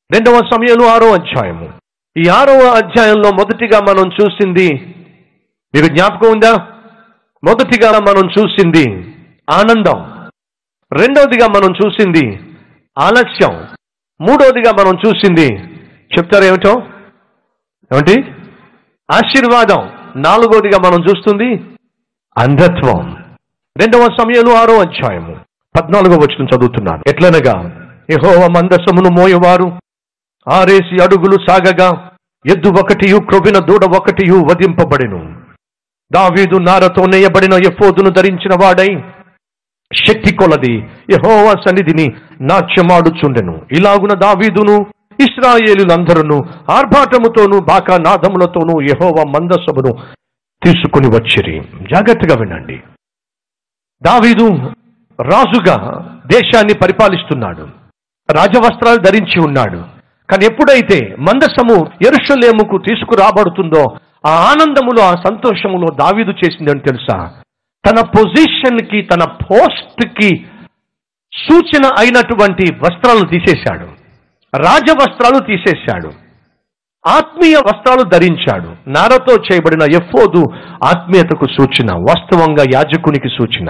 రెండవ సమయంలో ఆరో అధ్యాయము ఈ ఆరవ అధ్యాయంలో మొదటిగా మనం చూసింది మీకు జ్ఞాపకం ఉందా మొదటిగా మనం చూసింది ఆనందం రెండవదిగా మనం చూసింది ఆలస్యం మూడవదిగా మనం చూసింది చెప్తారు ఏమిటో ఏమిటి ఆశీర్వాదం నాలుగవదిగా మనం చూస్తుంది అంధత్వం రెండవ సమయంలో ఆరో అధ్యాయము పద్నాలుగో వచ్చిన చదువుతున్నాను ఎట్లనగా యెహోవ మందసమును మోయవారు ఆరేసి అడుగులు సాగగా ఎద్దు ఒకటియు క్రొవిన దూడ ఒకటియు వధింపబడెను దావీదు నారతో నేయబడిన ఎఫోదును ధరించిన వాడై శక్తి కొలది యెహోవా సన్నిధిని నాట్యమాడుచుండెను ఇలాగున దావీదును ఇస్రాయేలులందరూ ఆర్భాటముతోనూ బాకా నాదములతోనూ యెహోవా మందసమును తీసుకుని వచ్చిరి జాగ్రత్తగా వినండి దావీదు రాజుగా దేశాన్ని పరిపాలిస్తున్నాడు రాజవస్త్రాలు ధరించి ఉన్నాడు కానీ ఎప్పుడైతే మందసము ఎరుషలేముకు తీసుకురాబడుతుందో ఆ ఆనందములో ఆ సంతోషములో దావీదు చేసిందని తెలుసా తన పొజిషన్ కి తన పోస్ట్ కి సూచన అయినటువంటి వస్త్రాలను తీసేశాడు రాజవస్త్రాలు తీసేశాడు ఆత్మీయ వస్త్రాలు ధరించాడు నారతో చేయబడిన ఎఫోదు ఆత్మీయతకు సూచన వాస్తవంగా యాజకునికి సూచన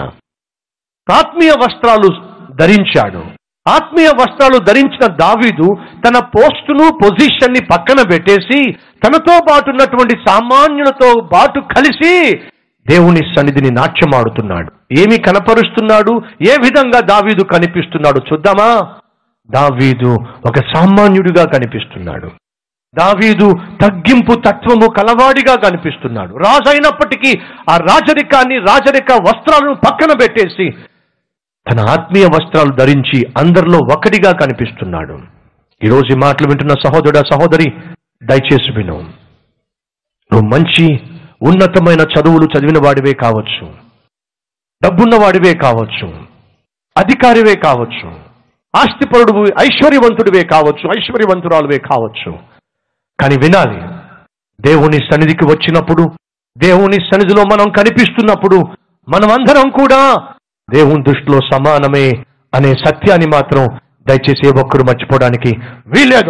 ఆత్మీయ వస్త్రాలు ధరించాడు ఆత్మీయ వస్త్రాలు ధరించిన దావీదు తన పోస్టును పొజిషన్ ని పక్కన పెట్టేసి తనతో పాటు ఉన్నటువంటి సామాన్యులతో పాటు కలిసి దేవుని సన్నిధిని నాట్యమాడుతున్నాడు ఏమి కనపరుస్తున్నాడు ఏ విధంగా దావీదు కనిపిస్తున్నాడు చూద్దామా దావీదు ఒక సామాన్యుడిగా కనిపిస్తున్నాడు దావీదు తగ్గింపు తత్వము కలవాడిగా కనిపిస్తున్నాడు రాజు అయినప్పటికీ ఆ రాజరికాన్ని రాజరిక వస్త్రాలను పక్కన పెట్టేసి తన ఆత్మీయ వస్త్రాలు ధరించి అందరిలో ఒకటిగా కనిపిస్తున్నాడు ఈరోజు ఈ మాటలు వింటున్న సహోదరుడ సహోదరి దయచేసి విను నువ్వు మంచి ఉన్నతమైన చదువులు చదివిన వాడివే కావచ్చు డబ్బున్న వాడివే కావచ్చు అధికారివే కావచ్చు ఆస్తిపరుడు ఐశ్వర్యవంతుడివే కావచ్చు ఐశ్వర్యవంతురాలువే కావచ్చు కానీ వినాలి దేవుని సన్నిధికి వచ్చినప్పుడు దేవుని సన్నిధిలో మనం కనిపిస్తున్నప్పుడు మనమందరం కూడా దేవుని దృష్టిలో సమానమే అనే సత్యాన్ని మాత్రం దయచేసి ఏ ఒక్కరు మర్చిపోవడానికి వీల్లేదు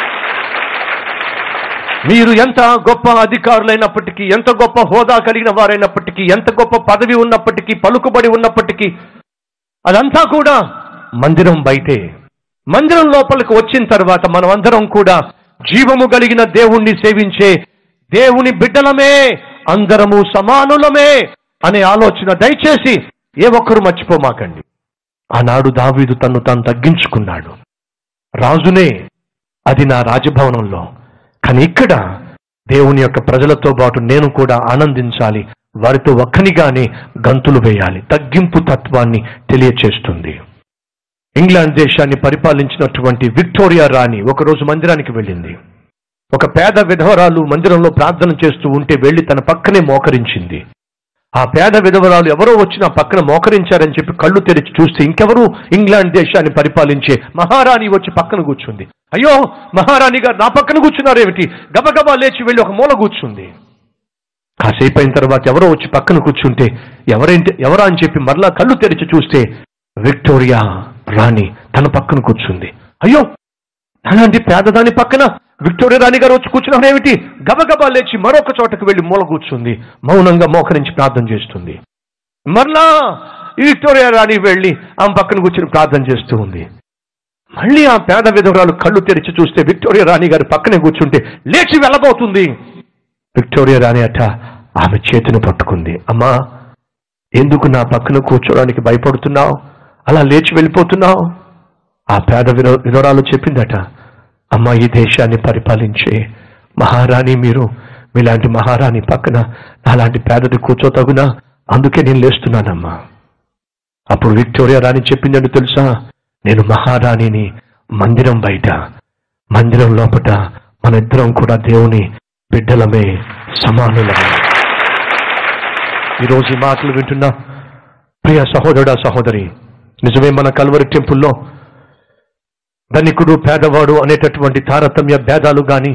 మీరు ఎంత గొప్ప అధికారులైనప్పటికీ ఎంత గొప్ప హోదా కలిగిన వారైనప్పటికీ ఎంత గొప్ప పదవి ఉన్నప్పటికీ పలుకుబడి ఉన్నప్పటికీ అదంతా కూడా మందిరం బయటే మందిరం లోపలికి వచ్చిన తర్వాత మనం అందరం కూడా జీవము కలిగిన దేవుణ్ణి సేవించే దేవుని బిడ్డలమే అందరము సమానులమే అనే ఆలోచన దయచేసి ఏ ఒక్కరు మర్చిపోమాకండి ఆనాడు దావీదు తన్ను తాను తగ్గించుకున్నాడు రాజునే అది నా రాజభవనంలో కానీ ఇక్కడ దేవుని యొక్క ప్రజలతో పాటు నేను కూడా ఆనందించాలి వారితో ఒక్కనిగానే గంతులు వేయాలి తగ్గింపు తత్వాన్ని తెలియచేస్తుంది ఇంగ్లాండ్ దేశాన్ని పరిపాలించినటువంటి విక్టోరియా రాణి ఒకరోజు మందిరానికి వెళ్ళింది ఒక పేద విధవరాలు మందిరంలో ప్రార్థన చేస్తూ ఉంటే వెళ్లి తన పక్కనే మోకరించింది ఆ పేద విధవరాలు ఎవరో వచ్చి నా పక్కన మోకరించారని చెప్పి కళ్ళు తెరిచి చూస్తే ఇంకెవరు ఇంగ్లాండ్ దేశాన్ని పరిపాలించే మహారాణి వచ్చి పక్కన కూర్చుంది అయ్యో మహారాణి గారు నా పక్కన కూర్చున్నారేమిటి గబగబా లేచి వెళ్ళి ఒక మూల కూర్చుంది కాసేపు అయిన తర్వాత ఎవరో వచ్చి పక్కన కూర్చుంటే ఎవరేంటి ఎవరా అని చెప్పి మరలా కళ్ళు తెరిచి చూస్తే విక్టోరియా రాణి తన పక్కన కూర్చుంది అయ్యో అలాంటి పేదదాని పక్కన విక్టోరియా రాణి గారు వచ్చి కూర్చున్నారేమిటి గబగబా లేచి మరొక చోటకు వెళ్ళి మూల కూర్చుంది మౌనంగా మోకరించి ప్రార్థన చేస్తుంది మరలా ఈ విక్టోరియా రాణి వెళ్ళి ఆమె పక్కన కూర్చుని ప్రార్థన చేస్తూ ఉంది మళ్ళీ ఆ పేద విధవరాలు కళ్ళు తెరిచి చూస్తే విక్టోరియా రాణి గారి పక్కనే కూర్చుంటే లేచి వెళ్ళబోతుంది విక్టోరియా రాణి అట ఆమె చేతిని పట్టుకుంది అమ్మా ఎందుకు నా పక్కన కూర్చోడానికి భయపడుతున్నావు అలా లేచి వెళ్ళిపోతున్నావు ఆ పేద విరో వివరాలు చెప్పిందట అమ్మ ఈ దేశాన్ని పరిపాలించే మహారాణి మీరు మీలాంటి మహారాణి పక్కన నాలాంటి పేదది కూర్చోతగునా అందుకే నేను లేస్తున్నానమ్మా అప్పుడు విక్టోరియా రాణి చెప్పిందని తెలుసా నేను మహారాణిని మందిరం బయట మందిరం లోపట మన ఇద్దరం కూడా దేవుని బిడ్డలమే సమానులమే ఈరోజు ఈ మాటలు వింటున్నా ప్రియ సహోదరుడా సహోదరి నిజమే మన కల్వరి టెంపుల్లో ధనికుడు పేదవాడు అనేటటువంటి తారతమ్య భేదాలు గాని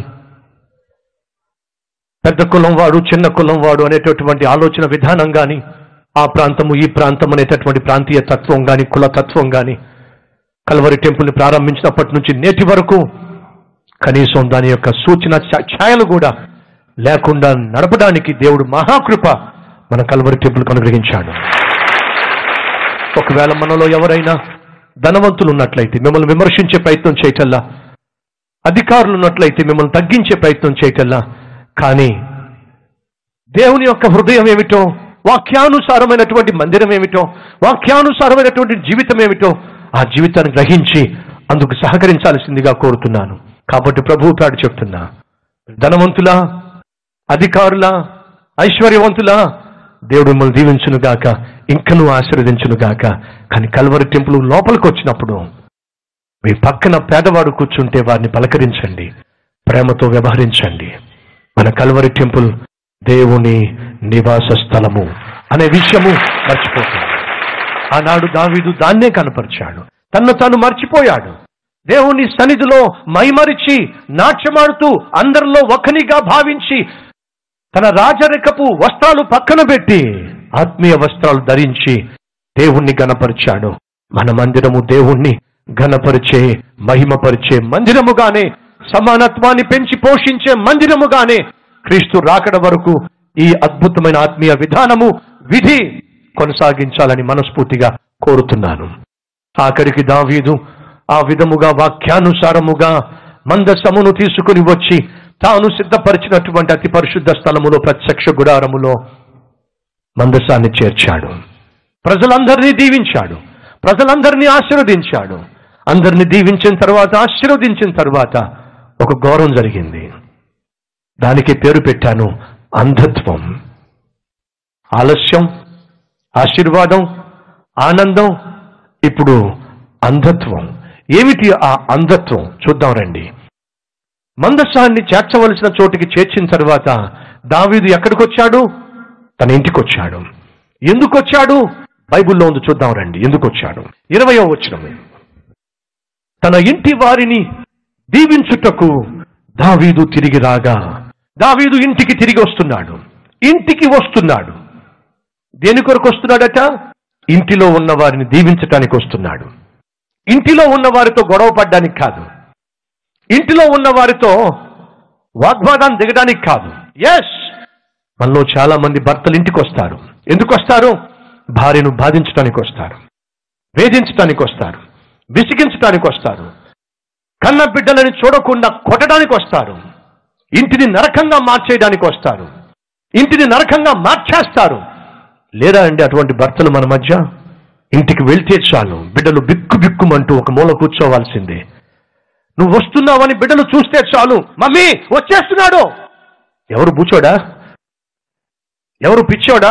పెద్ద కులం వాడు చిన్న కులం వాడు అనేటటువంటి ఆలోచన విధానం గాని ఆ ప్రాంతము ఈ ప్రాంతం అనేటటువంటి ప్రాంతీయ తత్వం గాని కుల తత్వం గాని కల్వరి టెంపుల్ని ప్రారంభించినప్పటి నుంచి నేటి వరకు కనీసం దాని యొక్క సూచన ఛ- ఛాయలు కూడా లేకుండా నడపడానికి దేవుడు మహాకృప మన కల్వరి టెంపుల్ అనుగ్రహించాడు ఒకవేళ మనలో ఎవరైనా ధనవంతులు ఉన్నట్లయితే మిమ్మల్ని విమర్శించే ప్రయత్నం చేయటల్లా అధికారులు ఉన్నట్లయితే మిమ్మల్ని తగ్గించే ప్రయత్నం చేయటల్లా కానీ దేవుని యొక్క హృదయం ఏమిటో వాక్యానుసారమైనటువంటి మందిరం ఏమిటో వాక్యానుసారమైనటువంటి జీవితం ఏమిటో ఆ జీవితాన్ని గ్రహించి అందుకు సహకరించాల్సిందిగా కోరుతున్నాను కాబట్టి ప్రభువు పేరు చెప్తున్నా ధనవంతులా అధికారులా ఐశ్వర్యవంతులా దేవుడు మిమ్మల్ని దీవించునుగాక ఇంకనూ ఆశీర్వదించునుగాక కానీ కల్వరి టెంపుల్ లోపలికి వచ్చినప్పుడు మీ పక్కన పేదవాడు కూర్చుంటే వారిని పలకరించండి ప్రేమతో వ్యవహరించండి మన కల్వరి టెంపుల్ దేవుని నివాస స్థలము అనే విషయము మర్చిపోతుంది ఆనాడు దావీదు దాన్నే కనపరిచాడు తన్ను తాను మర్చిపోయాడు దేవుని సన్నిధిలో మైమరిచి నాట్యమాడుతూ అందరిలో ఒకనిగా భావించి తన రాజరికపు వస్త్రాలు పక్కన పెట్టి ఆత్మీయ వస్త్రాలు ధరించి దేవుణ్ణి గనపరిచాడు మన మందిరము దేవుణ్ణి ఘనపరిచే మహిమపరిచే మందిరముగానే సమానత్వాన్ని పెంచి పోషించే మందిరముగానే క్రీస్తు రాకడ వరకు ఈ అద్భుతమైన ఆత్మీయ విధానము విధి కొనసాగించాలని మనస్ఫూర్తిగా కోరుతున్నాను ఆఖరికి దావీదు ఆ విధముగా వాక్యానుసారముగా మందసమును తీసుకుని వచ్చి తాను సిద్ధపరిచినటువంటి అతి పరిశుద్ధ స్థలములో ప్రత్యక్ష గుడారములో మందసాన్ని చేర్చాడు ప్రజలందరినీ దీవించాడు ప్రజలందరినీ ఆశీర్వదించాడు అందరినీ దీవించిన తర్వాత ఆశీర్వదించిన తర్వాత ఒక గౌరవం జరిగింది దానికి పేరు పెట్టాను అంధత్వం ఆలస్యం ఆశీర్వాదం ఆనందం ఇప్పుడు అంధత్వం ఏమిటి ఆ అంధత్వం చూద్దాం రండి మందస్సాన్ని చేర్చవలసిన చోటికి చేర్చిన తర్వాత దావీదు ఎక్కడికి వచ్చాడు తన ఇంటికి వచ్చాడు ఎందుకు వచ్చాడు బైబిల్లో ఉంది చూద్దాం రండి ఎందుకు వచ్చాడు ఇరవయో వచ్చినము తన ఇంటి వారిని దీవించుటకు దావీదు తిరిగి రాగా దావీదు ఇంటికి తిరిగి వస్తున్నాడు ఇంటికి వస్తున్నాడు దేని కొరకు వస్తున్నాడట ఇంటిలో ఉన్న వారిని దీవించటానికి వస్తున్నాడు ఇంటిలో ఉన్న వారితో గొడవ పడ్డానికి కాదు ఇంటిలో ఉన్న వారితో వాగ్వాదాన్ని దిగడానికి కాదు ఎస్ మనలో చాలా మంది భర్తలు ఇంటికి వస్తారు ఎందుకు వస్తారు భార్యను బాధించడానికి వస్తారు వేధించడానికి వస్తారు విసిగించడానికి వస్తారు కన్న బిడ్డలని చూడకుండా కొట్టడానికి వస్తారు ఇంటిని నరకంగా మార్చేయడానికి వస్తారు ఇంటిని నరకంగా మార్చేస్తారు లేదా అండి అటువంటి భర్తలు మన మధ్య ఇంటికి వెళ్తే చాలు బిడ్డలు బిక్కు బిక్కుమంటూ ఒక మూల కూర్చోవాల్సిందే నువ్వు వస్తున్నావని బిడ్డలు చూస్తే చాలు మమ్మీ వచ్చేస్తున్నాడు ఎవరు బూచోడా ఎవరు పిచ్చోడా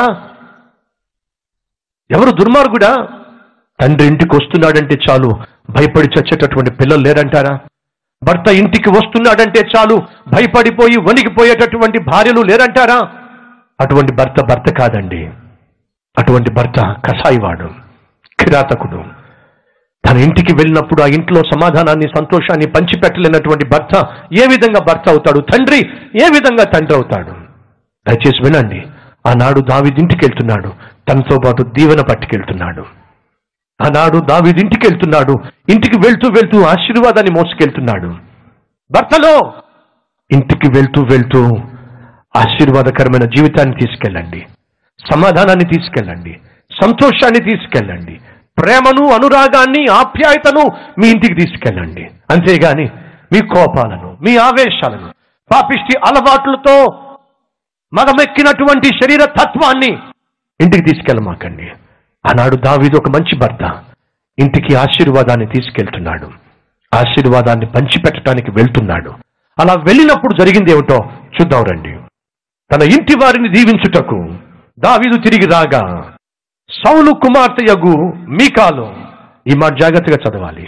ఎవరు దుర్మార్గుడా తండ్రి ఇంటికి వస్తున్నాడంటే చాలు భయపడి చచ్చేటటువంటి పిల్లలు లేరంటారా భర్త ఇంటికి వస్తున్నాడంటే చాలు భయపడిపోయి వణికిపోయేటటువంటి భార్యలు లేరంటారా అటువంటి భర్త భర్త కాదండి అటువంటి భర్త కసాయివాడు కిరాతకుడు తన ఇంటికి వెళ్ళినప్పుడు ఆ ఇంట్లో సమాధానాన్ని సంతోషాన్ని పంచిపెట్టలేనటువంటి భర్త ఏ విధంగా భర్త అవుతాడు తండ్రి ఏ విధంగా తండ్రి అవుతాడు దయచేసి వినండి ఆనాడు దావిదింటికి వెళ్తున్నాడు తనతో పాటు దీవెన పట్టుకెళ్తున్నాడు ఆనాడు దావిదింటికి వెళ్తున్నాడు ఇంటికి వెళ్తూ వెళ్తూ ఆశీర్వాదాన్ని మోసుకెళ్తున్నాడు భర్తలో ఇంటికి వెళ్తూ వెళ్తూ ఆశీర్వాదకరమైన జీవితాన్ని తీసుకెళ్ళండి సమాధానాన్ని తీసుకెళ్ళండి సంతోషాన్ని తీసుకెళ్ళండి ప్రేమను అనురాగాన్ని ఆప్యాయతను మీ ఇంటికి తీసుకెళ్ళండి అంతేగాని మీ కోపాలను మీ ఆవేశాలను పాపిష్టి అలవాట్లతో మగమెక్కినటువంటి శరీర తత్వాన్ని ఇంటికి తీసుకెళ్ళమాకండి ఆనాడు దావీదు ఒక మంచి భర్త ఇంటికి ఆశీర్వాదాన్ని తీసుకెళ్తున్నాడు ఆశీర్వాదాన్ని పంచిపెట్టడానికి వెళ్తున్నాడు అలా వెళ్ళినప్పుడు జరిగింది ఏమిటో చూద్దాం రండి తన ఇంటి వారిని దీవించుటకు దావీదు తిరిగి రాగా సౌలు కుమార్తె యగు మీకాలు ఈ మాట జాగ్రత్తగా చదవాలి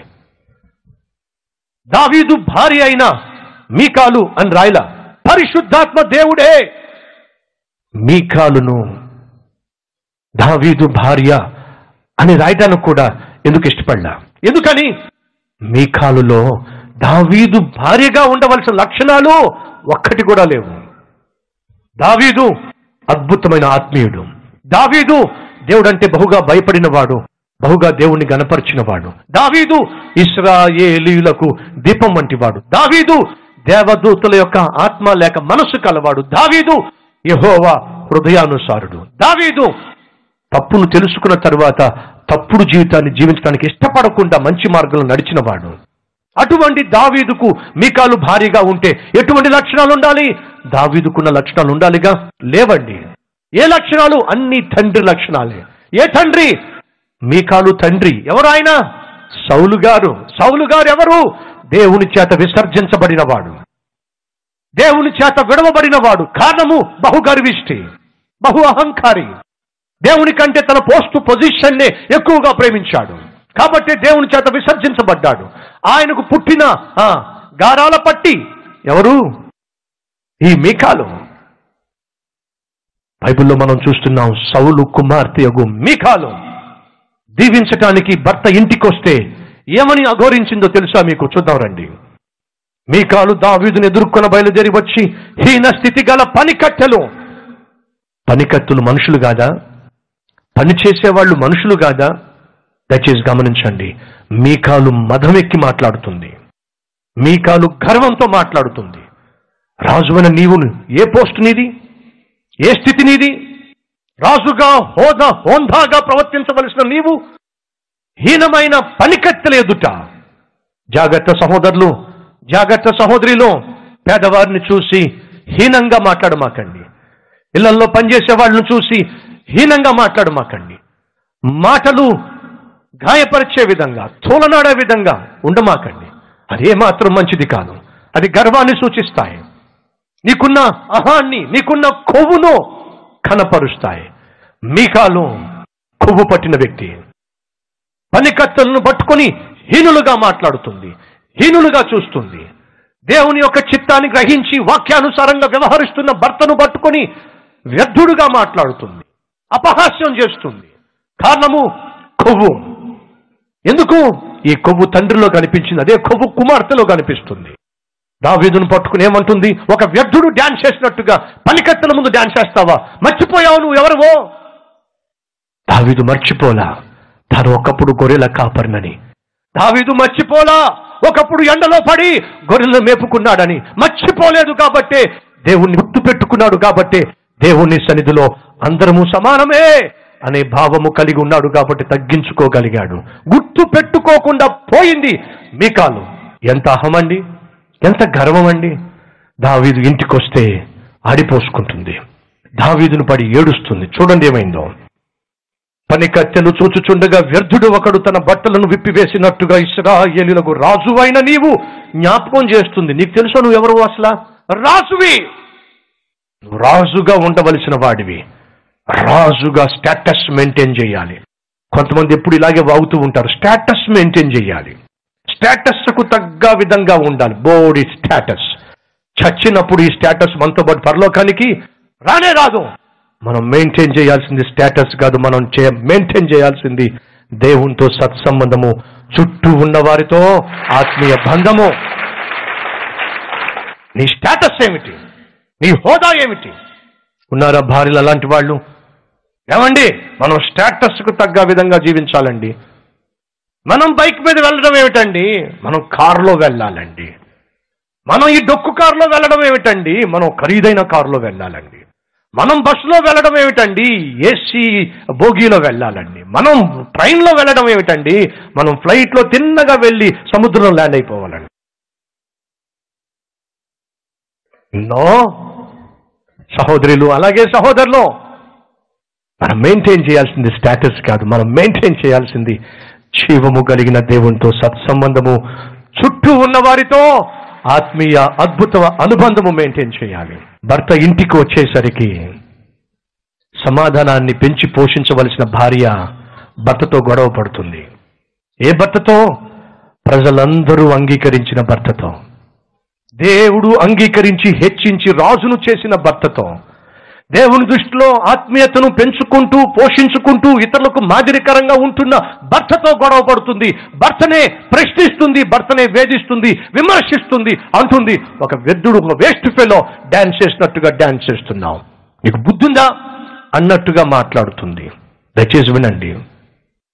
దావీదు భార్య అయిన మీకాలు అని రాయల పరిశుద్ధాత్మ దేవుడే మీకాలును దావీదు భార్య అని రాయటానికి కూడా ఎందుకు ఇష్టపడ్డా ఎందుకని మీకాలులో దావీదు భార్యగా ఉండవలసిన లక్షణాలు ఒక్కటి కూడా లేవు దావీదు అద్భుతమైన ఆత్మీయుడు దావీదు దేవుడంటే బహుగా భయపడిన వాడు బహుగా దేవుణ్ణి గనపరిచిన వాడు దావీదు ఇస్రాయేలీయులకు దీపం వంటి వాడు దావీదు దేవదూతల యొక్క ఆత్మ లేక మనసు కలవాడు దావీదు యెహోవా హృదయానుసారుడు దావీదు తప్పును తెలుసుకున్న తరువాత తప్పుడు జీవితాన్ని జీవించడానికి ఇష్టపడకుండా మంచి మార్గంలో నడిచిన వాడు అటువంటి దావీదుకు మీకాలు భారీగా ఉంటే ఎటువంటి లక్షణాలు ఉండాలి దావీదుకున్న లక్షణాలు ఉండాలిగా లేవండి ఏ లక్షణాలు అన్ని తండ్రి లక్షణాలే ఏ తండ్రి మీకాలు తండ్రి ఎవరు ఆయన సౌలు గారు సౌలు గారు ఎవరు దేవుని చేత విసర్జించబడిన వాడు దేవుని చేత విడవబడిన వాడు కారణము బహు గర్విష్టి బహు అహంకారి దేవుని కంటే తన పోస్టు పొజిషన్నే ఎక్కువగా ప్రేమించాడు కాబట్టి దేవుని చేత విసర్జించబడ్డాడు ఆయనకు పుట్టిన ఆ, గారాల పట్టి ఎవరు ఈ మీకాలు బైబిల్లో మనం చూస్తున్నాం సౌలు కుమార్తె యగు మీకాలు దీవించటానికి భర్త ఇంటికొస్తే ఏమని అఘోరించిందో తెలుసా మీకు చూద్దాం రండి మీకాలు దావీదుని ఎదుర్కొన బయలుదేరి వచ్చి హీన స్థితి గల పనికట్టెలు పనికత్తులు మనుషులు కాదా పని చేసేవాళ్ళు మనుషులు కాదా దయచేసి గమనించండి మీకాలు మదమెక్కి మాట్లాడుతుంది మీకాలు గర్వంతో మాట్లాడుతుంది రాజువైన నీవు ఏ పోస్ట్ నీది ఏ స్థితి నీది రాజుగా హోదా హోందాగా ప్రవర్తించవలసిన నీవు హీనమైన పనికత్తెల ఎదుట జాగ్రత్త సహోదరులు జాగ్రత్త సహోదరిలో పేదవారిని చూసి హీనంగా మాట్లాడమాకండి ఇళ్లలో పనిచేసే వాళ్ళని చూసి హీనంగా మాట్లాడమాకండి మాటలు గాయపరిచే విధంగా తోలనాడే విధంగా ఉండమాకండి అది ఏమాత్రం మంచిది కాదు అది గర్వాన్ని సూచిస్తాయి నీకున్న అహాన్ని నీకున్న కొవ్వును కనపరుస్తాయి మీకాలు కొవ్వు పట్టిన వ్యక్తి పనికత్తెలను పట్టుకొని హీనులుగా మాట్లాడుతుంది హీనులుగా చూస్తుంది దేవుని యొక్క చిత్తాన్ని గ్రహించి వాక్యానుసారంగా వ్యవహరిస్తున్న భర్తను పట్టుకొని వ్యర్థుడుగా మాట్లాడుతుంది అపహాస్యం చేస్తుంది కారణము కొవ్వు ఎందుకు ఈ కొవ్వు తండ్రిలో కనిపించింది అదే కొవ్వు కుమార్తెలో కనిపిస్తుంది దావీదును పట్టుకుని ఏమంటుంది ఒక వ్యర్థుడు డాన్స్ చేసినట్టుగా పనికత్తెల ముందు డాన్స్ చేస్తావా మర్చిపోయావు నువ్వు ఎవరివో దావీదు మర్చిపోలా తాను ఒకప్పుడు గొర్రెల కాపరినని దావీదు మర్చిపోలా ఒకప్పుడు ఎండలో పడి గొర్రెలను మేపుకున్నాడని మర్చిపోలేదు కాబట్టే దేవుణ్ణి గుర్తు పెట్టుకున్నాడు కాబట్టే దేవుని సన్నిధిలో అందరము సమానమే అనే భావము కలిగి ఉన్నాడు కాబట్టి తగ్గించుకోగలిగాడు గుర్తు పెట్టుకోకుండా పోయింది మీకాలు ఎంత అహమండి ఎంత గర్వం అండి దావీదు ఇంటికొస్తే ఆడిపోసుకుంటుంది దావీదును పడి ఏడుస్తుంది చూడండి ఏమైందో పని కత్తెను చూచుచుండగా వ్యర్థుడు ఒకడు తన బట్టలను విప్పివేసినట్టుగా ఇస్రాయేలులకు రాజువైన నీవు జ్ఞాపకం చేస్తుంది నీకు తెలుసా నువ్వు ఎవరు అసలు రాజువి నువ్వు రాజుగా ఉండవలసిన వాడివి రాజుగా స్టేటస్ మెయింటైన్ చేయాలి కొంతమంది ఎప్పుడు ఇలాగే వాగుతూ ఉంటారు స్టేటస్ మెయింటైన్ చేయాలి స్టేటస్ కు తగ్గ విధంగా ఉండాలి బోడి స్టేటస్ చచ్చినప్పుడు ఈ స్టేటస్ మనతో పాటు పరలోకానికి రానే రాదు మనం మెయింటైన్ చేయాల్సింది స్టేటస్ కాదు మనం మెయింటైన్ చేయాల్సింది దేవునితో సత్సంబంధము చుట్టూ ఉన్న వారితో ఆత్మీయ బంధము నీ స్టేటస్ ఏమిటి నీ హోదా ఏమిటి ఉన్నారా భార్యలు అలాంటి వాళ్ళు ఏమండి మనం స్టేటస్ కు తగ్గ విధంగా జీవించాలండి మనం బైక్ మీద వెళ్ళడం ఏమిటండి మనం కారులో వెళ్ళాలండి మనం ఈ డొక్కు కారులో వెళ్ళడం ఏమిటండి మనం ఖరీదైన కారులో వెళ్ళాలండి మనం బస్సులో వెళ్ళడం ఏమిటండి ఏసీ బోగీలో వెళ్ళాలండి మనం ట్రైన్లో వెళ్ళడం ఏమిటండి మనం ఫ్లైట్లో తిన్నగా వెళ్ళి సముద్రంలో ల్యాండ్ అయిపోవాలండి నో సహోదరులు అలాగే సహోదరులు మనం మెయింటైన్ చేయాల్సింది స్టేటస్ కాదు మనం మెయింటైన్ చేయాల్సింది జీవము కలిగిన దేవునితో సత్సంబంధము చుట్టూ ఉన్న వారితో ఆత్మీయ అద్భుత అనుబంధము మెయింటైన్ చేయాలి భర్త ఇంటికి వచ్చేసరికి సమాధానాన్ని పెంచి పోషించవలసిన భార్య భర్తతో గొడవ పడుతుంది ఏ భర్తతో ప్రజలందరూ అంగీకరించిన భర్తతో దేవుడు అంగీకరించి హెచ్చించి రాజును చేసిన భర్తతో దేవుని దృష్టిలో ఆత్మీయతను పెంచుకుంటూ పోషించుకుంటూ ఇతరులకు మాదిరికరంగా ఉంటున్న భర్తతో గొడవ పడుతుంది భర్తనే ప్రశ్నిస్తుంది భర్తనే వేధిస్తుంది విమర్శిస్తుంది అంటుంది ఒక వెద్దుడు ఒక వేస్ట్ ఫెలో డాన్స్ చేసినట్టుగా డాన్స్ చేస్తున్నావు నీకు బుద్ధుందా అన్నట్టుగా మాట్లాడుతుంది దయచేసి వినండి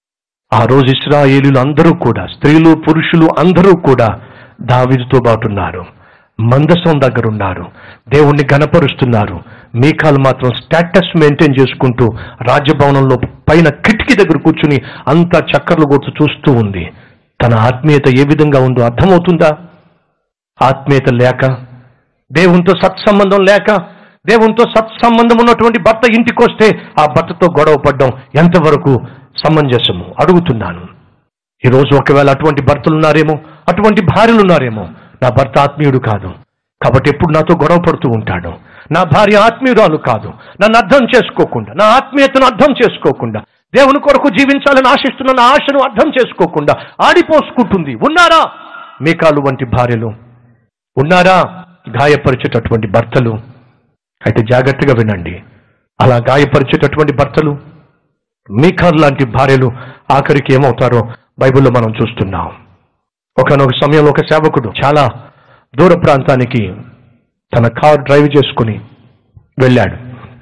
ఆ రోజు ఇస్రాయేలీలు అందరూ కూడా స్త్రీలు పురుషులు అందరూ కూడా దావీదుతో పాటు ఉన్నారు మందసం దగ్గర ఉన్నారు దేవుణ్ణి గనపరుస్తున్నారు మీకాలు మాత్రం స్టేటస్ మెయింటైన్ చేసుకుంటూ రాజభవనంలో పైన కిటికీ దగ్గర కూర్చుని అంతా చక్కర్లు కొడుతూ చూస్తూ ఉంది తన ఆత్మీయత ఏ విధంగా ఉందో అర్థమవుతుందా ఆత్మీయత లేక దేవునితో సత్సంబంధం లేక దేవునితో సత్సంబంధం ఉన్నటువంటి భర్త ఇంటికి వస్తే ఆ భర్తతో గొడవ పడ్డం ఎంతవరకు సమంజసము అడుగుతున్నాను ఈరోజు ఒకవేళ అటువంటి భర్తలు ఉన్నారేమో అటువంటి భార్యలు ఉన్నారేమో నా భర్త ఆత్మీయుడు కాదు కాబట్టి ఎప్పుడు నాతో గొడవ పడుతూ ఉంటాడు నా భార్య ఆత్మీయురాలు కాదు నన్ను అర్థం చేసుకోకుండా నా ఆత్మీయతను అర్థం చేసుకోకుండా దేవుని కొరకు జీవించాలని ఆశిస్తున్న నా ఆశను అర్థం చేసుకోకుండా ఆడిపోసుకుంటుంది ఉన్నారా మీకాలు వంటి భార్యలు ఉన్నారా గాయపరిచేటటువంటి భర్తలు అయితే జాగ్రత్తగా వినండి అలా గాయపరిచేటటువంటి భర్తలు మీకార్ లాంటి భార్యలు ఆఖరికి ఏమవుతారో బైబిల్లో మనం చూస్తున్నాం ఒకనొక సమయంలో ఒక సేవకుడు చాలా దూర ప్రాంతానికి తన కార్ డ్రైవ్ చేసుకుని వెళ్ళాడు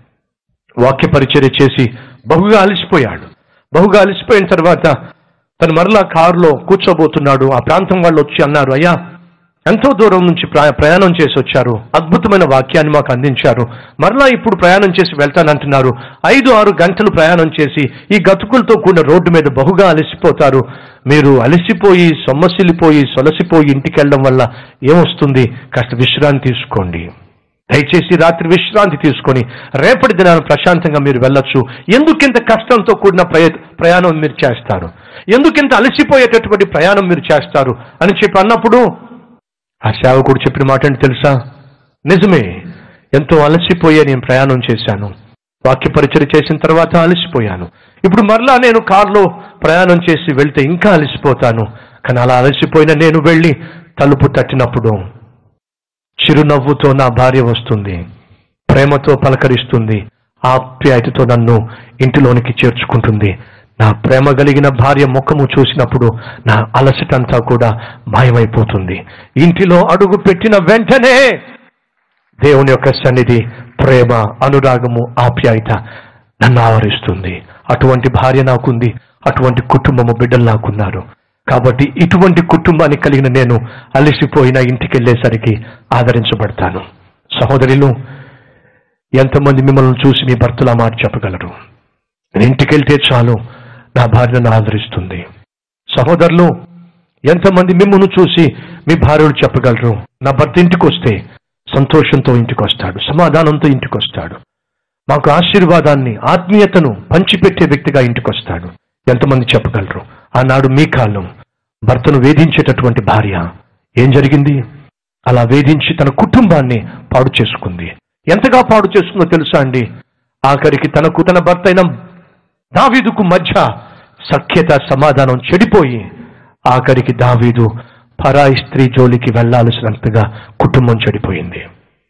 వాక్య పరిచర్య చేసి బహుగా అలసిపోయాడు బహుగా అలసిపోయిన తర్వాత తను మరలా కారులో కూర్చోబోతున్నాడు ఆ ప్రాంతం వాళ్ళు వచ్చి అన్నారు అయ్యా ఎంతో దూరం నుంచి ప్రా- ప్రయాణం చేసి వచ్చారు అద్భుతమైన వాక్యాన్ని మాకు అందించారు మరలా ఇప్పుడు ప్రయాణం చేసి వెళ్తానంటున్నారు ఐదు ఆరు గంటలు ప్రయాణం చేసి ఈ గతుకులతో కూడిన రోడ్డు మీద బహుగా అలసిపోతారు మీరు అలసిపోయి సొమ్మసిల్లిపోయి సొలసిపోయి ఇంటికి వెళ్ళడం వల్ల ఏమొస్తుంది కాస్త విశ్రాంతి తీసుకోండి దయచేసి రాత్రి విశ్రాంతి తీసుకొని రేపటి దినాన్ని ప్రశాంతంగా మీరు వెళ్ళొచ్చు ఎందుకింత కష్టంతో కూడిన ప్రయ ప్రయాణం మీరు చేస్తారు ఎందుకింత అలసిపోయేటటువంటి ప్రయాణం మీరు చేస్తారు అని చెప్పి అన్నప్పుడు ఆ సేవకుడు చెప్పిన మాట ఏంటి తెలుసా నిజమే ఎంతో అలసిపోయే నేను ప్రయాణం చేశాను వాక్య పరిచయం చేసిన తర్వాత అలసిపోయాను ఇప్పుడు మరలా నేను కారులో ప్రయాణం చేసి వెళ్తే ఇంకా అలసిపోతాను కానీ అలా అలసిపోయిన నేను వెళ్ళి తలుపు తట్టినప్పుడు చిరునవ్వుతో నా భార్య వస్తుంది ప్రేమతో పలకరిస్తుంది ఆప్యాయతతో నన్ను ఇంటిలోనికి చేర్చుకుంటుంది నా ప్రేమ కలిగిన భార్య ముఖము చూసినప్పుడు నా అలసటంతా కూడా మాయమైపోతుంది ఇంటిలో అడుగు పెట్టిన వెంటనే దేవుని యొక్క సన్నిధి ప్రేమ అనురాగము ఆప్యాయత నన్ను ఆవరిస్తుంది అటువంటి భార్య నాకుంది అటువంటి కుటుంబము బిడ్డలు నాకున్నారు కాబట్టి ఇటువంటి కుటుంబానికి కలిగిన నేను అలసిపోయిన ఇంటికి వెళ్ళేసరికి ఆదరించబడతాను సహోదరులు ఎంతమంది మిమ్మల్ని చూసి మీ భర్తలు ఆ మాట చెప్పగలరు నేను ఇంటికి వెళ్తే చాలు నా భార్య నన్ను ఆదరిస్తుంది సహోదరులు ఎంతమంది మిమ్మల్ని చూసి మీ భార్యలు చెప్పగలరు నా భర్త ఇంటికి వస్తే సంతోషంతో ఇంటికి వస్తాడు సమాధానంతో ఇంటికి వస్తాడు మాకు ఆశీర్వాదాన్ని ఆత్మీయతను పంచిపెట్టే వ్యక్తిగా ఇంటికి వస్తాడు ఎంతమంది చెప్పగలరు ఆనాడు మీ కాలం భర్తను వేధించేటటువంటి భార్య ఏం జరిగింది అలా వేధించి తన కుటుంబాన్ని పాడు చేసుకుంది ఎంతగా పాడు చేసుకుందో తెలుసా అండి ఆఖరికి తనకు తన భర్త అయిన దావీదుకు మధ్య సఖ్యత సమాధానం చెడిపోయి ఆఖరికి దావీదు పరాయి స్త్రీ జోలికి వెళ్లాల్సినంతగా కుటుంబం చెడిపోయింది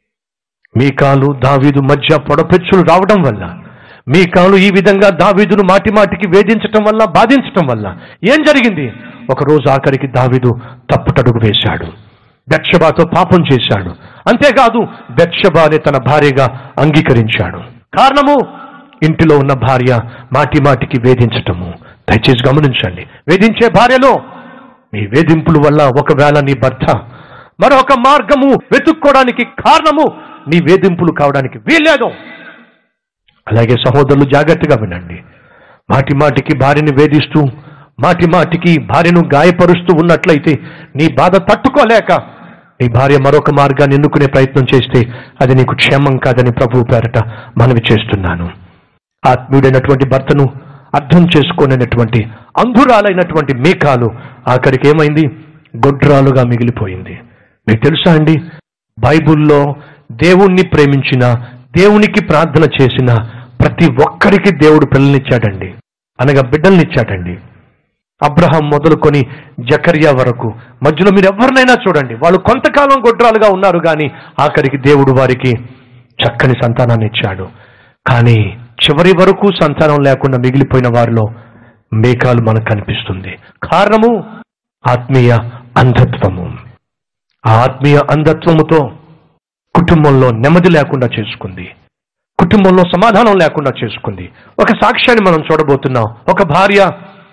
మీకాలు దావీదు మధ్య పొడపెచ్చులు రావడం వల్ల మీకాలు ఈ విధంగా దావీదును మాటి మాటికి వేధించటం వల్ల బాధించటం వల్ల ఏం జరిగింది ఒకరోజు ఆఖరికి దావీదు తప్పుటడుగు వేశాడు బెత్షబాతో పాపం చేశాడు అంతేకాదు బెత్షబాని తన భార్యగా అంగీకరించాడు కారణము ఇంటిలో ఉన్న భార్య మాటి మాటికి వేధించటము దయచేసి గమనించండి వేధించే భార్యలో మీ వేధింపుల వల్ల ఒకవేళ నీ భర్త మరొక మార్గము వెతుక్కోవడానికి కారణము నీ వేధింపులు కావడానికి వీల్లేదు అలాగే సహోదరులు జాగ్రత్తగా వినండి మాటి మాటికి భార్యని వేధిస్తూ మాటి మాటికి భార్యను గాయపరుస్తూ ఉన్నట్లయితే నీ బాధ తట్టుకోలేక నీ భార్య మరొక మార్గాన్ని ఎన్నుకునే ప్రయత్నం చేస్తే అది నీకు క్షేమం కాదని ప్రభువు పేరట మనవి చేస్తున్నాను ఆత్మీయుడైనటువంటి భర్తను అర్థం చేసుకోనటువంటి అంధురాలైనటువంటి మేకాలు ఆఖరికి ఏమైంది గొడ్రాలుగా మిగిలిపోయింది మీకు తెలుసా అండి బైబిల్లో దేవుణ్ణి ప్రేమించిన దేవునికి ప్రార్థన చేసిన ప్రతి ఒక్కరికి దేవుడు పిల్లల్నిచ్చాడండి అనగా బిడ్డల్నిచ్చాడండి అబ్రహం మొదలుకొని జకర్యా వరకు మధ్యలో మీరు ఎవరినైనా చూడండి వాళ్ళు కొంతకాలం గొడ్రాలుగా ఉన్నారు కానీ ఆఖరికి దేవుడు వారికి చక్కని సంతానాన్ని ఇచ్చాడు కానీ చివరి వరకు సంతానం లేకుండా మిగిలిపోయిన వారిలో మేఘాలు మనకు కనిపిస్తుంది కారణము ఆత్మీయ అంధత్వము ఆ ఆత్మీయ అంధత్వముతో కుటుంబంలో నెమ్మది లేకుండా చేసుకుంది కుటుంబంలో సమాధానం లేకుండా చేసుకుంది ఒక సాక్ష్యాన్ని మనం చూడబోతున్నాం ఒక భార్య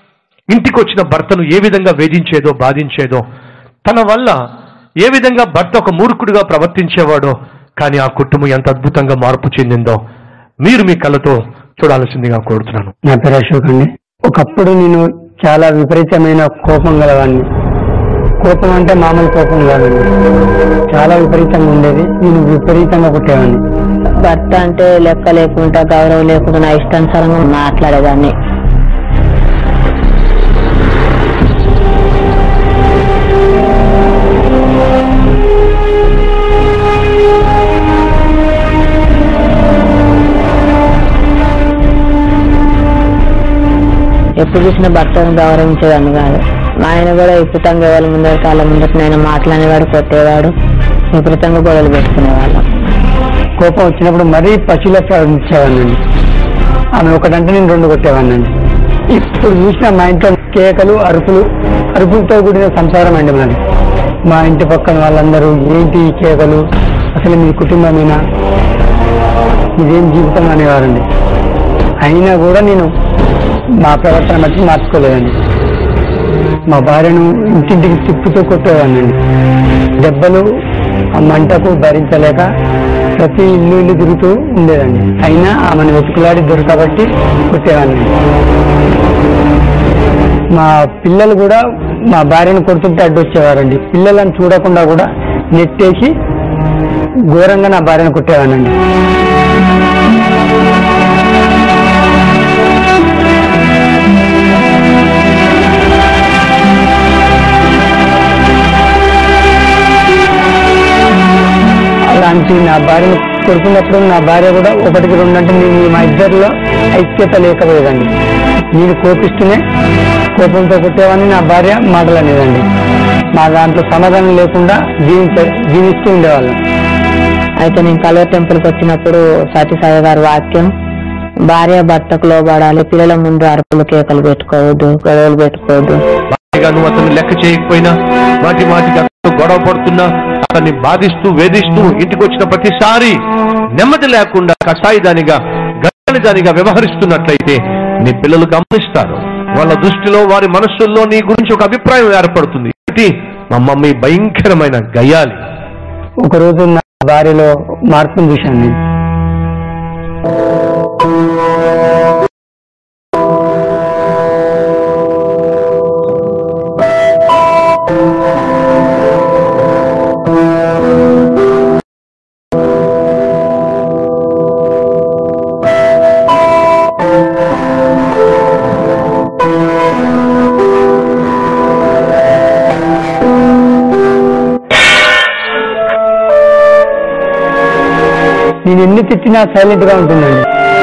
ఇంటికి వచ్చిన భర్తను ఏ విధంగా వేధించేదో బాధించేదో తన వల్ల ఏ విధంగా భర్త ఒక మూర్ఖుడిగా ప్రవర్తించేవాడో కానీ ఆ కుటుంబం ఎంత అద్భుతంగా మార్పు చెందిందో మీరు మీ కళ్ళతో చూడాల్సిందిగా కోరుతున్నాను నా పేరు అశోక్ అండి ఒకప్పుడు నేను చాలా విపరీతమైన కోపం గలవాడిని కోపం అంటే మామూలు కోపం కాదండి చాలా విపరీతంగా ఉండేది నేను విపరీతంగా కొట్టేవాడిని భర్త అంటే లెక్క లేకుండా గౌరవం లేకుండా నా ఇష్టానుసారంగా మాట్లాడేదాన్ని ఎప్పుడు చూసిన భర్తను గౌరవించేదాన్ని కాదు మా ఆయన కూడా విపరీతంగా ఎవరి ముందర కాళ్ళ ముందర నేను మాట్లాడేవాడు కొట్టేవాడు విపరీతంగా గొడవలు పెట్టుకునేవాళ్ళం కోపం వచ్చినప్పుడు మరీ పశువుల ప్రవర్తించేవాడినండి ఆమె ఒకటంటే నేను రెండు కొట్టేవాడినండి ఇప్పుడు చూసిన మా ఇంట్లో కేకలు అరుపులు అరుపులతో కూడిన సంసారం అండి మాది మా ఇంటి పక్కన వాళ్ళందరూ ఏంటి ఈ కేకలు అసలు మీ కుటుంబమేనా ఇదేం జీవితం అనేవారండి అయినా కూడా నేను మా ప్రవర్తన బట్టి మార్చుకోలేదండి మా భార్యను ఇంటింటికి తిప్పుతూ కొట్టేవాడినండి దెబ్బలు ఆ మంటకు భరించలేక ప్రతి ఇల్లు ఇల్లు తిరుగుతూ ఉండేదండి అయినా ఆమెను వెతుకులాడి దొరకబట్టి కొట్టేవాడిని మా పిల్లలు కూడా మా భార్యను కొడుతుంటే అడ్డొచ్చేవారండి పిల్లలను చూడకుండా కూడా నెట్టేసి ఘోరంగా నా భార్యను కొట్టేవానండి అలాంటి నా భార్యను కొడుకున్నప్పుడు నా భార్య కూడా ఒకటికి రెండు అంటే నేను మా ఇద్దరిలో ఐక్యత లేకపోయేదండి నేను కోపిస్తూనే కోపంతో కొట్టేవాడిని నా భార్య మాటలు అనేదండి మా దాంట్లో సమాధానం లేకుండా జీవించ జీవిస్తూ ఉండేవాళ్ళం అయితే నేను కలవ టెంపుల్కి వచ్చినప్పుడు సత్యసాయి గారి వాక్యం భార్య భర్తకు లోబడాలి పిల్లల ముందు అరుపులు కేకలు పెట్టుకోవద్దు గొడవలు పెట్టుకోవద్దు భార్యగా నువ్వు అతను లెక్క చేయకపోయినా మాటి మాటికి అతను గొడవ పడుతున్నా అతన్ని బాధిస్తూ వేధిస్తూ ఇంటికి వచ్చిన ప్రతిసారి నెమ్మది లేకుండా కషాయిదానిగా గడిదానిగా వ్యవహరిస్తున్నట్లయితే నీ పిల్లలు గమనిస్తారు వాళ్ళ దృష్టిలో వారి మనస్సుల్లో నీ గురించి ఒక అభిప్రాయం ఏర్పడుతుంది ఏంటి మా మమ్మీ భయంకరమైన గయ్యాలి ఒకరోజు నా భార్యలో మార్పును చూశాను నేను నేను ఎన్ని తిట్టినా సైలెంట్ గా ఉంటుందండి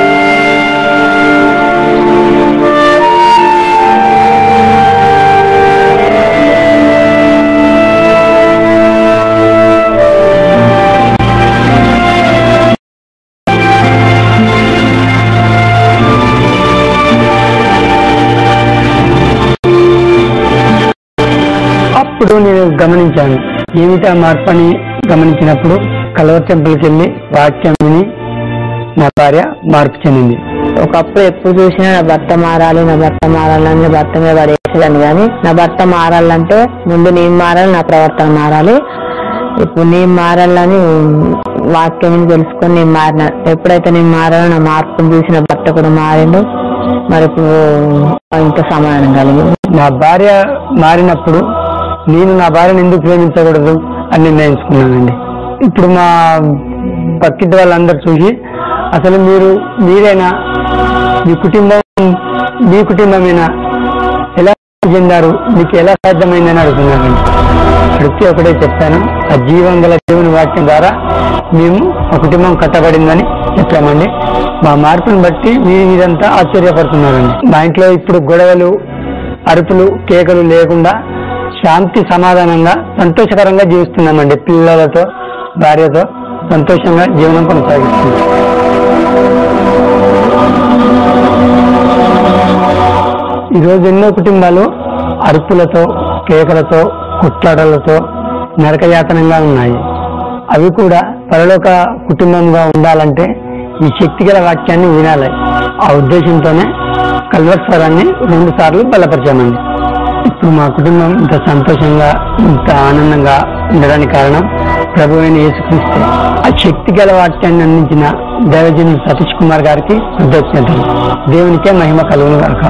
అప్పుడు నేను గమనించాను ఏమిటా మార్పు అని గమనించినప్పుడు కలవ టెంపుల్కి వెళ్ళి వాక్యం విని నా భార్య మార్పు చెందింది ఒకప్పుడు ఎప్పుడు చూసినా నా భర్త మారాలి నా భర్త మారాలని నా భర్త మీద పడేసేదాన్ని కానీ నా భర్త మారాలంటే ముందు నేను మారాలి నా ప్రవర్తన మారాలి ఇప్పుడు నేను మారాలని వాక్యం విని తెలుసుకొని నేను మారిన ఎప్పుడైతే నేను మారాలో నా మార్పును చూసి నా భర్త కూడా మారిండు మరి ఇప్పుడు ఇంత సమాధానం కలిగింది నా భార్య మారినప్పుడు నేను నా భార్యను ఎందుకు ప్రేమించకూడదు అని నిర్ణయించుకున్నానండి ఇప్పుడు మా పక్కింటి వాళ్ళందరూ చూసి అసలు మీరు మీరేనా మీ కుటుంబం మీ కుటుంబమేనా ఎలా చెందారు మీకు ఎలా సాధ్యమైందని అడుగుతున్నానండి అడిగితే ఒకటే చెప్పాను ఆ జీవం గల దేవుని వాక్యం ద్వారా మేము మా కుటుంబం కట్టబడిందని చెప్పామండి మా మార్పుని బట్టి మీరు మీరంతా ఆశ్చర్యపడుతున్నారండి మా ఇంట్లో ఇప్పుడు గొడవలు అరుపులు కేకలు లేకుండా శాంతి సమాధానంగా సంతోషకరంగా జీవిస్తున్నామండి పిల్లలతో భార్యతో సంతోషంగా జీవనం కొనసాగిస్తున్నాం ఈరోజు ఎన్నో కుటుంబాలు అరుపులతో కేకలతో కుట్లాటలతో నరకయాతనంగా ఉన్నాయి అవి కూడా పరలోక కుటుంబంగా ఉండాలంటే ఈ శక్తిగల వాక్యాన్ని వినాలి ఆ ఉద్దేశంతోనే కల్వస్వరాన్ని రెండు సార్లు బలపరిచామండి ఇప్పుడు మా కుటుంబం ఇంత సంతోషంగా ఇంత ఆనందంగా ఉండడానికి కారణం ప్రభు అయిన యేసుక్రీస్తే ఆ శక్తి గల వాక్యాన్ని అందించిన దైవజనుడు సతీష్ కుమార్ గారికి కృతజ్ఞతలు దేవునికే మహిమ కలుగును గాక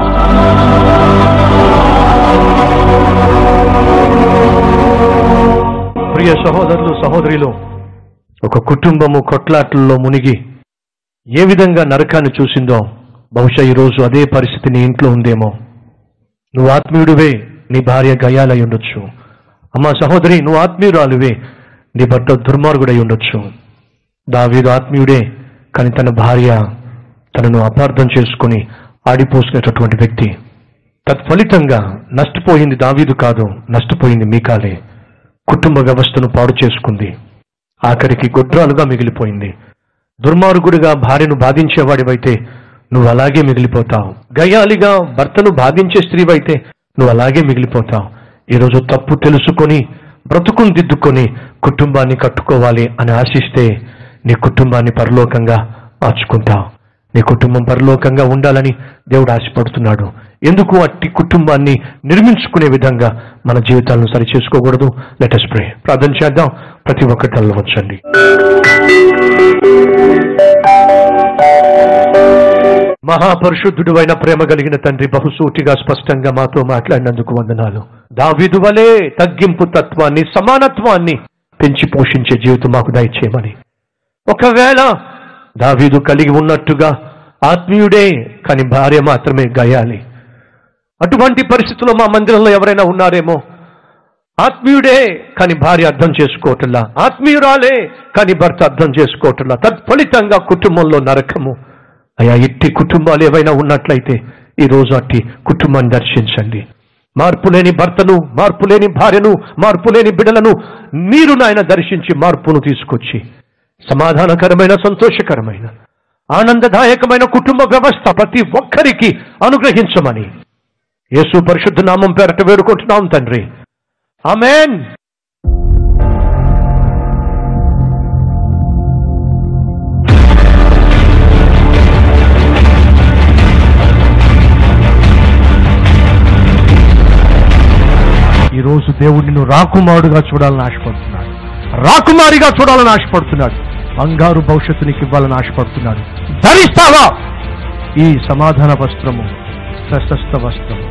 ప్రియ సహోదరులు సహోదరులు ఒక కుటుంబము కొట్లాటల్లో మునిగి ఏ విధంగా నరకాన్ని చూసిందో బహుశా ఈరోజు అదే పరిస్థితి నీ ఇంట్లో ఉందేమో నువ్వు ఆత్మీయుడివే నీ భార్య గయాలై ఉండొచ్చు అమ్మా సహోదరి నువ్వు ఆత్మీయురాలువే నీ భర్త దుర్మార్గుడై ఉండొచ్చు దావీదు ఆత్మీయుడే కానీ తన భార్య తనను అపార్థం చేసుకుని ఆడిపోసుకునేటటువంటి వ్యక్తి తత్ఫలితంగా నష్టపోయింది దావీదు కాదు నష్టపోయింది మీకాలే కుటుంబ వ్యవస్థను పాడు చేసుకుంది ఆఖరికి గొడ్రాలుగా మిగిలిపోయింది దుర్మార్గుడిగా భార్యను బాధించేవాడివైతే నువ్వు అలాగే మిగిలిపోతావు గయాలిగా భర్తను బాధించే స్త్రీవైతే నువ్వు అలాగే మిగిలిపోతావు ఈరోజు తప్పు తెలుసుకొని బ్రతుకుని దిద్దుకొని కుటుంబాన్ని కట్టుకోవాలి అని ఆశిస్తే నీ కుటుంబాన్ని పరలోకంగా మార్చుకుంటావు నీ కుటుంబం పరలోకంగా ఉండాలని దేవుడు ఆశపడుతున్నాడు ఎందుకు అట్టి కుటుంబాన్ని నిర్మించుకునే విధంగా మన జీవితాలను సరిచేసుకోకూడదు లెటస్ ప్రే ప్రార్థన చేద్దాం ప్రతి ఒక్కటి వచ్చండి మహాపరిశుద్ధుడు అయిన ప్రేమ కలిగిన తండ్రి బహుసూటిగా స్పష్టంగా మాతో మాట్లాడినందుకు వందనాలు దావిదు వలే తగ్గింపు తత్వాన్ని సమానత్వాన్ని పెంచి పోషించే జీవితం మాకు దయచేయమని ఒకవేళ దావీదు కలిగి ఉన్నట్టుగా ఆత్మీయుడే కానీ భార్య మాత్రమే గయాలి అటువంటి పరిస్థితుల్లో మా మందిరంలో ఎవరైనా ఉన్నారేమో ఆత్మీయుడే కానీ భార్య అర్థం చేసుకోవటంలా ఆత్మీయురాలే కానీ భర్త అర్థం చేసుకోవటంలా తత్ఫలితంగా కుటుంబంలో నరకము అయా ఇట్టి కుటుంబాలు ఏవైనా ఉన్నట్లయితే ఈ రోజు అట్టి కుటుంబాన్ని దర్శించండి మార్పు లేని భర్తను మార్పు లేని భార్యను మార్పు లేని బిడ్డలను మీరు నాయన దర్శించి మార్పును తీసుకొచ్చి సమాధానకరమైన సంతోషకరమైన ఆనందదాయకమైన కుటుంబ వ్యవస్థ ప్రతి ఒక్కరికి అనుగ్రహించమని యేసు పరిశుద్ధ నామం పేరట వేడుకుంటున్నాం తండ్రి ఆమెన్ ఈరోజు దేవుడు నిన్ను రాకుమారుడుగా చూడాలని ఆశపడుతున్నాడు రాకుమారిగా చూడాలని ఆశపడుతున్నాడు బంగారు భవిష్యత్తు నీకు ఇవ్వాలని ఆశపడుతున్నాడు ధరిస్తావా ఈ సమాధాన వస్త్రము ప్రశస్త వస్త్రము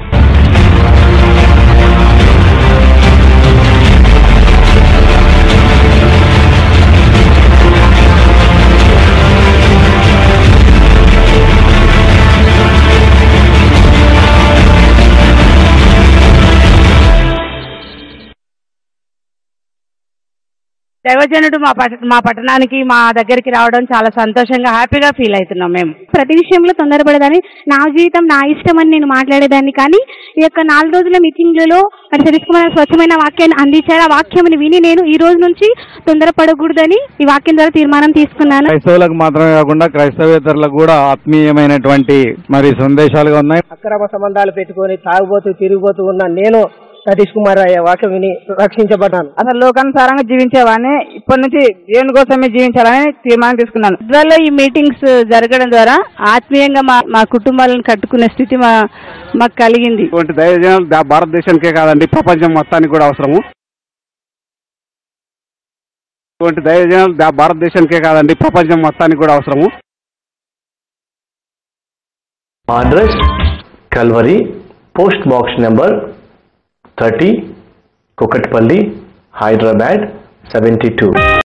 దైవజనుడు మా పట మా పట్టణానికి మా దగ్గరికి రావడం చాలా సంతోషంగా హ్యాపీగా ఫీల్ అవుతున్నాం మేము ప్రతి విషయంలో తొందరపడదని నా జీవితం నా ఇష్టం అని నేను మాట్లాడేదాన్ని కానీ ఈ యొక్క నాలుగు రోజుల మీటింగ్లలో మరి సతీష్ కుమార్ గారు స్వచ్ఛమైన వాక్యాన్ని అందించారు ఆ వాక్యం విని నేను ఈ రోజు నుంచి తొందరపడకూడదని ఈ వాక్యం ద్వారా తీర్మానం తీసుకున్నాను క్రైస్తవులకు మాత్రమే కాకుండా క్రైస్తవేతరులకు కూడా ఆత్మీయమైనటువంటి మరి సందేశాలుగా ఉన్నాయి అక్రమ సంబంధాలు పెట్టుకొని తాగుబోతూ తిరిగిపోతూ ఉన్న నేను సతీష్ కుమార్ అయ్యే వాక్యం విని రక్షించబడ్డాను అసలు లోకానుసారంగా జీవించేవాడిని ఇప్పటి నుంచి దేవుని కోసమే జీవించాలని తీర్మానం తీసుకున్నాను ఇద్దరిలో ఈ మీటింగ్స్ జరగడం ద్వారా ఆత్మీయంగా మా మా కుటుంబాలను కట్టుకునే స్థితి మా మాకు కలిగింది ఇటువంటి దైవజనాలు దా- భారతదేశానికే కాదండి ప్రపంచం మొత్తానికి కూడా అవసరము ఇటువంటి దైవజనాలు దా- భారతదేశానికే కాదండి ప్రపంచం మొత్తానికి కూడా అవసరము address Calvary post box number thirty Kukatpally Hyderabad seventy two